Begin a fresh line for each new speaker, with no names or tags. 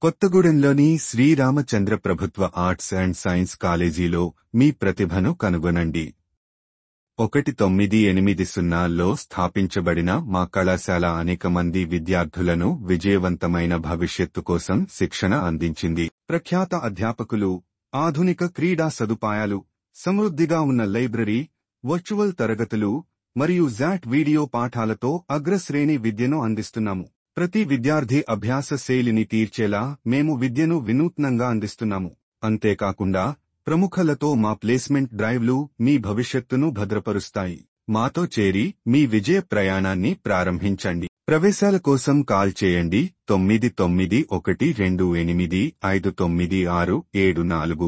కొత్తగూడెంలోని శ్రీరామచంద్ర ప్రభుత్వ arts and science కాలేజీలో మీ ప్రతిభను కనుగొనండి ఒకటి తొమ్మిది ఎనిమిది సున్నాల్లో స్థాపించబడిన మా కళాశాల అనేక మంది విద్యార్థులను విజయవంతమైన భవిష్యత్తు కోసం శిక్షణ అందించింది ప్రఖ్యాత అధ్యాపకులు ఆధునిక క్రీడా సదుపాయాలు సమృద్ధిగా ఉన్న లైబ్రరీ వర్చువల్ తరగతులు మరియు జాట్ వీడియో పాఠాలతో అగ్రశ్రేణి విద్యను అందిస్తున్నాము ప్రతి విద్యార్థి అభ్యాస శైలిని తీర్చేలా మేము విద్యను వినూత్నంగా అందిస్తున్నాము అంతేకాకుండా ప్రముఖులతో మా ప్లేస్మెంట్ డ్రైవ్లు మీ భవిష్యత్తును భద్రపరుస్తాయి మాతో చేరి మీ విజయ ప్రయాణాన్ని ప్రారంభించండి ప్రవేశాల కోసం కాల్ చేయండి తొమ్మిది తొమ్మిది ఒకటి రెండు ఎనిమిది ఐదు తొమ్మిది ఆరు ఏడు నాలుగు